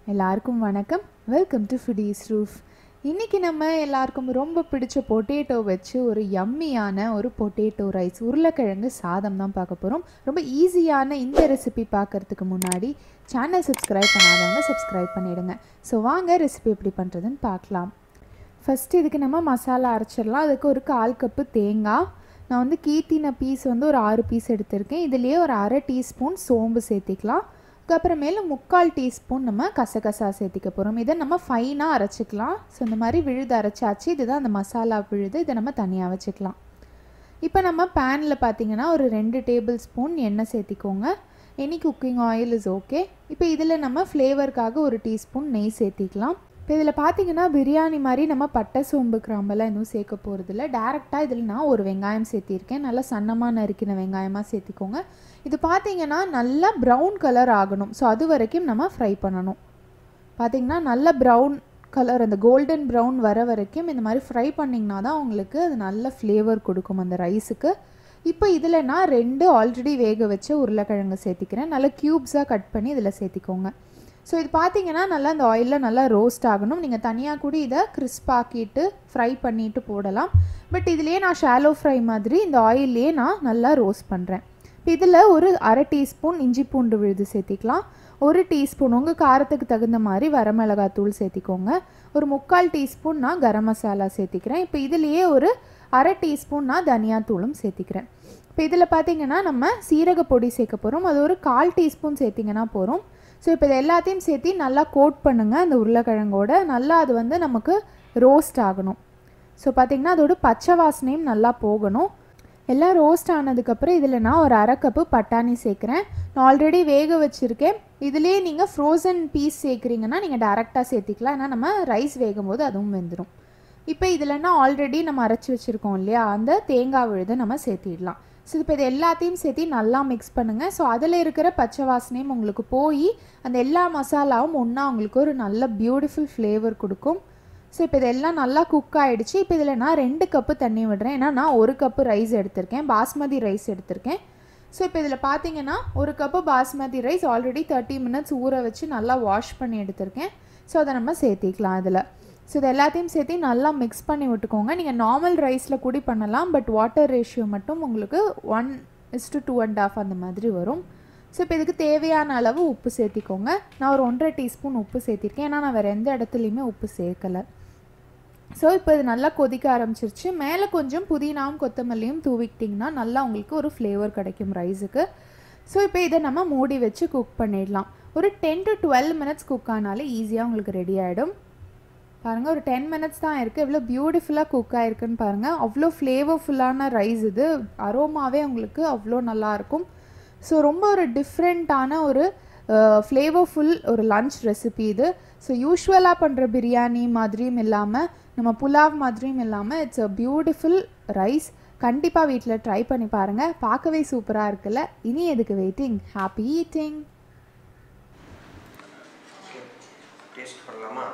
எல்லாருக்கும் வணக்கம் welcome to foodies roof இன்றைக்கி நம்ம எல்லாருக்கும் ரொம்ப பிடிச்ச பொட்டேட்டோ வச்சு ஒரு யம்மியான ஒரு பொட்டேட்டோ ரைஸ் உருளைக்கிழங்கு சாதம் தான் பார்க்க போகிறோம் ரொம்ப ஈஸியான இந்த ரெசிபி பார்க்கறதுக்கு முன்னாடி சேனல் சப்ஸ்கிரைப் பண்ணாதவங்க சப்ஸ்கிரைப் பண்ணிடுங்க ஸோ வாங்க ரெசிபி எப்படி பண்ணுறதுன்னு பார்க்கலாம் ஃபஸ்ட்டு இதுக்கு நம்ம மசாலா அரைச்சிடலாம் அதுக்கு ஒரு கால் கப்பு தேங்காய் நான் வந்து கீத்தின பீஸ் வந்து ஒரு ஆறு பீஸ் எடுத்திருக்கேன் இதுலேயே ஒரு அரை டீஸ்பூன் சோம்பு சேர்த்திக்கலாம் அதுக்கப்புறமேல முக்கால் டீஸ்பூன் நம்ம கசகசா சேர்த்திக்க போகிறோம் இதை நம்ம ஃபைனாக அரைச்சிக்கலாம் ஸோ இந்த மாதிரி விழுது அரைச்சாச்சு இதுதான் அந்த மசாலா விழுது இதை நம்ம தனியாக வச்சுக்கலாம் இப்போ நம்ம பேனில் பார்த்தீங்கன்னா ஒரு ரெண்டு டேபிள் ஸ்பூன் எண்ணெய் சேர்த்திக்கோங்க any cooking oil is okay இப்போ இதில் நம்ம ஃப்ளேவருக்காக ஒரு டீஸ்பூன் நெய் சேர்த்திக்கலாம் இப்போ இதில் பார்த்தீங்கன்னா பிரியாணி மாதிரி நம்ம பட்டை சோம்பு கிராம்பெல்லாம் எதுவும் சேர்க்க போகிறதில்ல டேரெக்டாக இதில் நான் ஒரு வெங்காயம் சேர்த்திருக்கேன் நல்லா சன்னமாக நறுக்கின வெங்காயமாக சேர்த்திக்கோங்க இது பார்த்தீங்கன்னா நல்லா ப்ரௌன் கலர் ஆகணும் ஸோ அது வரைக்கும் நம்ம ஃப்ரை பண்ணணும் பார்த்தீங்கன்னா நல்ல ப்ரௌன் கலர் அந்த கோல்டன் ப்ரௌன் வர வரைக்கும் இந்த மாதிரி ஃப்ரை பண்ணிங்கன்னா தான் உங்களுக்கு அது நல்ல ஃப்ளேவர் கொடுக்கும் அந்த ரைஸுக்கு இப்போ இதில் நான் ரெண்டு ஆல்ரெடி வேக வச்ச உருளைக்கிழங்கு சேர்த்திக்கிறேன் நல்லா க்யூப்ஸாக கட் பண்ணி இதில் சேர்த்திக்கோங்க ஸோ இது பார்த்தீங்கன்னா நல்லா அந்த ஆயிலில் நல்லா ரோஸ்ட் ஆகணும் நீங்கள் தனியாக கூட இதை கிறிஸ்பாக்கிட்டு ஃப்ரை பண்ணிவிட்டு போடலாம் பட் இதுலேயே நான் ஷாலோ ஃப்ரை மாதிரி இந்த ஆயிலே நான் நல்லா ரோஸ்ட் பண்ணுறேன் இப்போ இதில் ஒரு அரை டீஸ்பூன் இஞ்சி பூண்டு விழுது சேர்த்திக்கலாம் ஒரு டீஸ்பூன் உங்கள் காரத்துக்கு தகுந்த மாதிரி வரமிளகாத்தூள் சேர்த்திக்கோங்க ஒரு முக்கால் டீஸ்பூன் நான் கரம் மசாலா சேர்த்திக்கிறேன் இப்போ இதுலேயே ஒரு அரை டீஸ்பூன் நான் தனியாத்தூளும் சேர்த்திக்கிறேன் இப்போ இதில் பார்த்தீங்கன்னா நம்ம சீரக பொடி சேர்க்க போகிறோம் அது ஒரு கால் டீஸ்பூன் சேர்த்திங்கன்னா போகிறோம் ஸோ இப்போ இது எல்லாத்தையும் சேர்த்து நல்லா கோட் பண்ணுங்கள் அந்த உருளைக்கிழங்கோட நல்லா அது வந்து நமக்கு ரோஸ்ட் ஆகணும் ஸோ பார்த்திங்கன்னா அதோட பச்சை வாசனையும் நல்லா போகணும் எல்லாம் ரோஸ்ட் ஆனதுக்கப்புறம் இதில் நான் ஒரு அரை கப்பு பட்டாணி சேர்க்குறேன் நான் ஆல்ரெடி வேக வச்சுருக்கேன் இதுலேயே நீங்கள் ஃப்ரோசன் பீஸ் சேர்க்குறீங்கன்னா நீங்கள் டேரெக்டாக சேர்த்திக்கலாம் ஏன்னா நம்ம ரைஸ் வேகும் போது அதுவும் வெந்துடும் இப்போ இதில்னா ஆல்ரெடி நம்ம அரைச்சி வச்சுருக்கோம் இல்லையா அந்த தேங்காய் விழுதை நம்ம சேர்த்திடலாம் ஸோ இப்போ இது எல்லாத்தையும் சேர்த்து நல்லா மிக்ஸ் பண்ணுங்கள் ஸோ அதில் இருக்கிற பச்சை வாசனையும் உங்களுக்கு போய் அந்த எல்லா மசாலாவும் ஒன்றா உங்களுக்கு ஒரு நல்ல பியூட்டிஃபுல் ஃப்ளேவர் கொடுக்கும் ஸோ இப்போ இதெல்லாம் நல்லா குக் ஆகிடுச்சு இப்போ இதில் நான் ரெண்டு கப்பு தண்ணி விடுறேன் ஏன்னா நான் ஒரு கப்பு ரைஸ் எடுத்திருக்கேன் பாஸ்மதி ரைஸ் எடுத்திருக்கேன் ஸோ இப்போ இதில் பார்த்தீங்கன்னா ஒரு cup basmati rice already thirty minutes ஊற வச்சு நல்லா வாஷ் பண்ணி எடுத்திருக்கேன் ஸோ அதை நம்ம சேர்த்திக்கலாம் அதில் ஸோ இது எல்லாத்தையும் சேர்த்து நல்லா மிக்ஸ் பண்ணி விட்டுக்கோங்க நீங்கள் நார்மல் ரைஸில் கூடி பண்ணலாம் பட் வாட்டர் ரேஷியோ மட்டும் உங்களுக்கு one is to two and half அந்த மாதிரி வரும் ஸோ இப்போ இதுக்கு தேவையான அளவு உப்பு சேர்த்திக்கோங்க நான் ஒரு ஒன்றரை டீஸ்பூன் உப்பு சேர்த்திருக்கேன் ஏன்னா நான் வேறு எந்த இடத்துலையுமே உப்பு சேர்க்கலை ஸோ இப்போ இது நல்லா கொதிக்க ஆரம்பிச்சிருச்சு மேலே கொஞ்சம் புதினாவும் கொத்தமல்லியும் தூவிக்கிட்டிங்கன்னா நல்லா உங்களுக்கு ஒரு ஃப்ளேவர் கிடைக்கும் ரைஸுக்கு ஸோ இப்போ இதை நம்ம மூடி வச்சு குக் பண்ணிடலாம் ஒரு ten to twelve minutes cook ஆனாலே ஈஸியாக உங்களுக்கு ரெடி ஆகிடும் பாருங்கள் ஒரு டென் மினிட்ஸ் தான் இருக்குது எவ்வளோ பியூட்டிஃபுல்லாக குக் ஆகிருக்குன்னு பாருங்கள் அவ்வளோ ஃப்ளேவர்ஃபுல்லான ரைஸ் இது அரோமாவே உங்களுக்கு அவ்வளோ நல்லாயிருக்கும் ஸோ ரொம்ப ஒரு டிஃப்ரெண்ட்டான ஒரு ஃப்ளேவர்ஃபுல் ஒரு லன்ச் ரெசிபி இது ஸோ யூஸ்வலாக பண்ணுற பிரியாணி மாதிரியும் இல்லாமல் நம்ம புலாவ் மாதிரியும் இல்லாமல் இட்ஸ் அ பியூட்டிஃபுல் ரைஸ் கண்டிப்பாக வீட்டில் ட்ரை பண்ணி பாருங்கள் பார்க்கவே சூப்பராக இருக்குல்ல இனி எதுக்கு வெயிட்டிங் ஹாப்பி ஈட்டிங் டேஸ்ட் பண்ணலாமா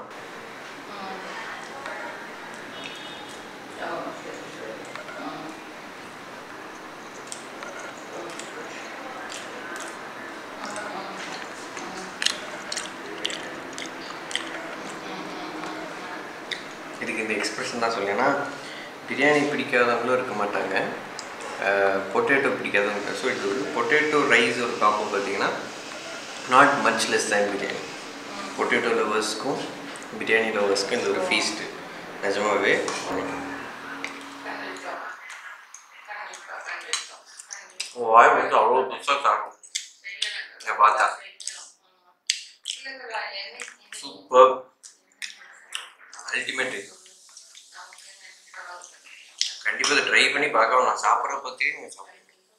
இதுக்கு இந்த எக்ஸ்பிரஷன் தான் சொல்லேன்னா பிரியாணி பிடிக்காதவங்களும் இருக்க மாட்டாங்க பொட்டேட்டோ பிடிக்காதவங்க ஸோ இது ஒரு பொட்டேட்டோ ரைஸ் ஒரு காம்போ பார்த்தீங்கன்னா not much less than biryani potato லவர்ஸ்க்கும் பிரியாணி லவர்ஸ்க்கும் இந்த ஒரு ஃபீஸ்ட்டு நிஜமாகவே வாய் வந்து அவ்வளோ புதுசாக சாப்பிடும் இதை பார்த்தா சூப்பர் அல்டிமேட் கண்டிப்பாக இதை ட்ரை பண்ணி பார்க்கலாம் நான் சாப்பிட்ற பற்றியே நீங்கள் சாப்பிடுங்க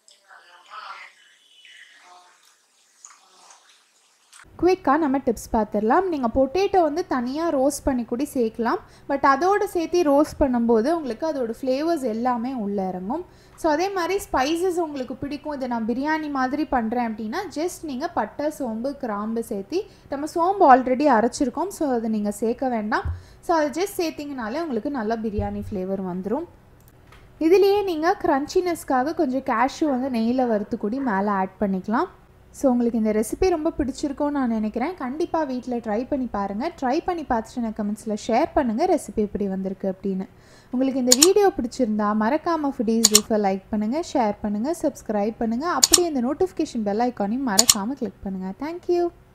குயிக்காக நம்ம டிப்ஸ் பார்த்துடலாம் நீங்கள் பொட்டேட்டோ வந்து தனியாக ரோஸ்ட் பண்ணி கூட சேர்க்கலாம் பட் அதோடு சேர்த்து ரோஸ்ட் பண்ணும்போது உங்களுக்கு அதோட ஃப்ளேவர்ஸ் எல்லாமே உள்ளே இறங்கும் ஸோ அதே மாதிரி ஸ்பைசஸ் உங்களுக்கு பிடிக்கும் இதை நான் பிரியாணி மாதிரி பண்ணுறேன் அப்படின்னா ஜஸ்ட் நீங்கள் பட்டை சோம்பு கிராம்பு சேர்த்தி நம்ம சோம்பு ஆல்ரெடி அரைச்சிருக்கோம் ஸோ அதை நீங்கள் சேர்க்க வேண்டாம் ஸோ அதை ஜஸ்ட் சேர்த்திங்கனாலே உங்களுக்கு நல்லா பிரியாணி ஃப்ளேவர் வந்துடும் இதுலேயே நீங்கள் க்ரன்ச்சினஸ்க்காக கொஞ்சம் கேஷ்யூ வந்து நெய்யில் வறுத்து கூடி மேலே ஆட் பண்ணிக்கலாம் ஸோ உங்களுக்கு இந்த ரெசிபி ரொம்ப பிடிச்சிருக்கும்னு நான் நினைக்கிறேன் கண்டிப்பாக வீட்டில் ட்ரை பண்ணி பாருங்கள் ட்ரை பண்ணி பார்த்துட்டு எனக்கு கமெண்ட்ஸில் ஷேர் பண்ணுங்கள் ரெசிபி எப்படி வந்திருக்கு அப்படின்னு உங்களுக்கு இந்த வீடியோ பிடிச்சிருந்தா மறக்காமல் ஃபுடீஸ் ரூஃபை லைக் பண்ணுங்கள் ஷேர் பண்ணுங்கள் சப்ஸ்கிரைப் பண்ணுங்கள் அப்படியே இந்த நோட்டிஃபிகேஷன் பெல் ஐக்கானையும் மறக்காமல் கிளிக் பண்ணுங்கள் தேங்க்யூ